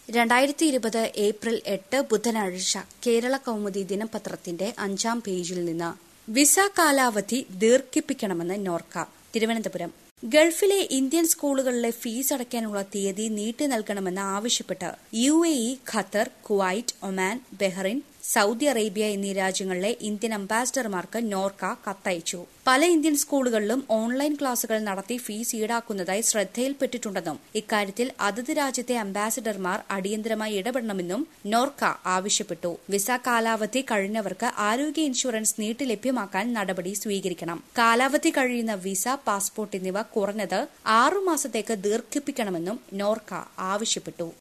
രണ്ടായിരത്തി ഇരുപത് ഏപ്രിൽ എട്ട് ബുധനാഴ്ച കേരള കൗമുദി ദിനപത്രത്തിന്റെ അഞ്ചാം പേജിൽ നിന്ന് വിസ കാലാവധി ദീർഘിപ്പിക്കണമെന്ന് നോർക്ക തിരുവനന്തപുരം ഗൾഫിലെ ഇന്ത്യൻ സ്കൂളുകളിലെ ഫീസ് അടയ്ക്കാനുള്ള തീയതി നീട്ടി നൽകണമെന്ന് ആവശ്യപ്പെട്ട് U A E Qatar Kuwait Oman Bahrain Saudi Arabia എന്നീ രാജ്യങ്ങളിലെ ഇന്ത്യൻ അംബാസിഡർമാർക്ക് നോർക്ക കത്തയച്ചു പല ഇന്ത്യൻ സ്കൂളുകളിലും ഓൺലൈൻ ക്ലാസുകൾ നടത്തി ഫീസ് ഈടാക്കുന്നതായി ശ്രദ്ധയിൽപ്പെട്ടിട്ടുണ്ടെന്നും ഇക്കാര്യത്തിൽ അതത് രാജ്യത്തെ അംബാസിഡർമാർ അടിയന്തരമായി ഇടപെടണമെന്നും നോർക്ക ആവശ്യപ്പെട്ടു വിസ കാലാവധി കഴിഞ്ഞവർക്ക് ആരോഗ്യ ഇൻഷുറൻസ് നീട്ടി ലഭ്യമാക്കാൻ നടപടി സ്വീകരിക്കണം കാലാവധി കഴിയുന്ന വിസ പാസ്പോർട്ട് എന്നിവ കുറഞ്ഞത് ആറുമാസത്തേക്ക് ദീർഘിപ്പിക്കണമെന്നും നോർക്ക ആവശ്യപ്പെട്ടു